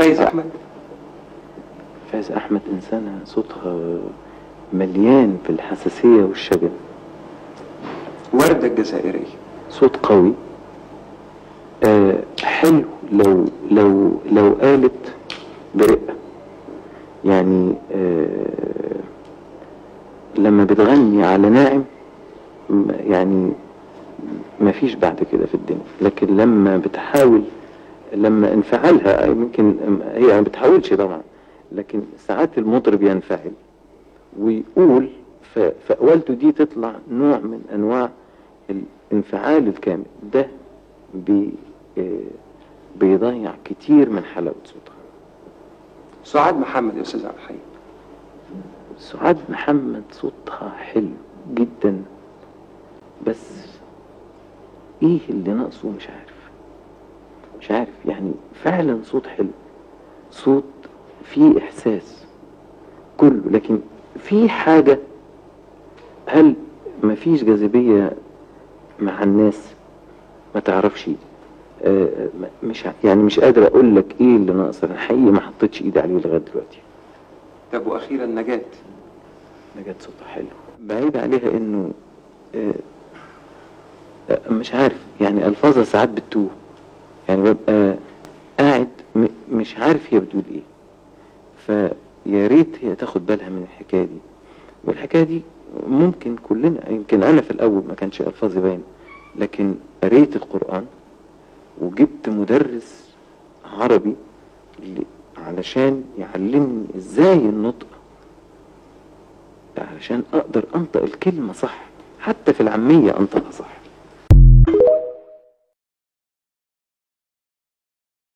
فايزة أحمد فايز احمد انسانه صوتها مليان في الحساسيه والشجن وردة الجزائرية صوت قوي آه حلو لو لو لو قالت برقه يعني آه لما بتغني على ناعم م- يعني ما فيش بعد كده في الدنيا لكن لما بتحاول لما انفعالها يمكن هي ما بتحاولش طبعا لكن ساعات المطرب ينفعل ويقول ف- فقوالته دي تطلع نوع من انواع الانفعال الكامل ده بي آه، بيضيع كتير من حلاوة صوتها سعاد محمد يا أستاذ عبد الحي سعاد محمد صوتها حلو جدا بس ايه اللي ناقصه مش عارف مش عارف يعني فعلا صوت حلو صوت فيه احساس كله لكن في حاجة هل مفيش جاذبية مع الناس ما تعرفش آه، م- مش ع- يعني مش قادر اقول لك ايه اللي ناقص انا حقيقي ما حطيتش ايدي عليه لغايه دلوقتي طب وأخيرا نجاة نجاة صوتها حلو بعيد عليها انه آه، آه، مش عارف يعني الفاظها ساعات بتتوه يعني ببقى قاعد م- مش عارف هي بتقول ايه فيا ريت هي تاخد بالها من الحكايه دي والحكايه دي ممكن كلنا يمكن انا في الاول ما كانش الفاظي باين لكن قريت القران وجبت مدرس عربي ل- علشان يعلمني ازاي النطق علشان اقدر انطق الكلمة صح حتى في العامية انطقها صح